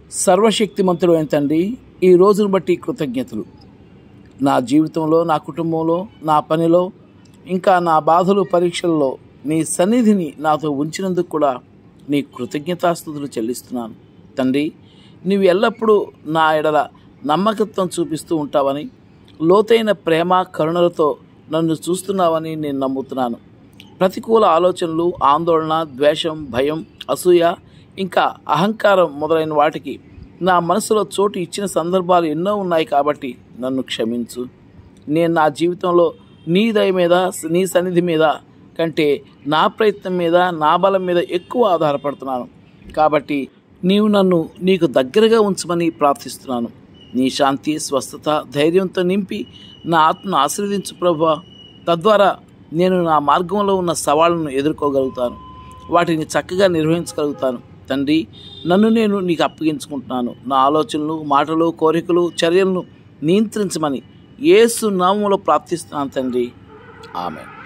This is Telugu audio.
సర్వశక్తిమంతుడు తండ్రి ఈ రోజును బట్టి కృతజ్ఞతలు నా జీవితంలో నా కుటుంబంలో నా పనిలో ఇంకా నా బాధలు పరీక్షల్లో నీ సన్నిధిని నాతో ఉంచినందుకు కూడా నీ కృతజ్ఞతాస్థుతులు చెల్లిస్తున్నాను తండ్రి నీవు ఎల్లప్పుడూ నా ఎడల నమ్మకత్వం చూపిస్తూ ఉంటావని లోతైన ప్రేమ కరుణలతో నన్ను చూస్తున్నావని నేను నమ్ముతున్నాను ప్రతికూల ఆలోచనలు ఆందోళన ద్వేషం భయం అసూయ ఇంకా అహంకారం మొదలైన వాటికి నా మనసులో చోటు ఇచ్చిన సందర్భాలు ఎన్నో ఉన్నాయి కాబట్టి నన్ను క్షమించు నేను నా జీవితంలో నీ దయ మీద నీ సన్నిధి మీద కంటే నా ప్రయత్నం మీద నా బలం మీద ఎక్కువ ఆధారపడుతున్నాను కాబట్టి నీవు నన్ను నీకు దగ్గరగా ఉంచమని ప్రార్థిస్తున్నాను నీ శాంతి స్వస్థత ధైర్యంతో నింపి నా ఆత్మను ఆశీర్వదించు ప్రభా తద్వారా నేను నా మార్గంలో ఉన్న సవాళ్ళను ఎదుర్కోగలుగుతాను వాటిని చక్కగా నిర్వహించగలుగుతాను తండ్రి నన్ను నేను నీకు అప్పగించుకుంటున్నాను నా ఆలోచనలు మాటలు కోరికలు చర్యలను నియంత్రించమని ఏసు నామంలో ప్రార్థిస్తున్నాను తండ్రి ఆమె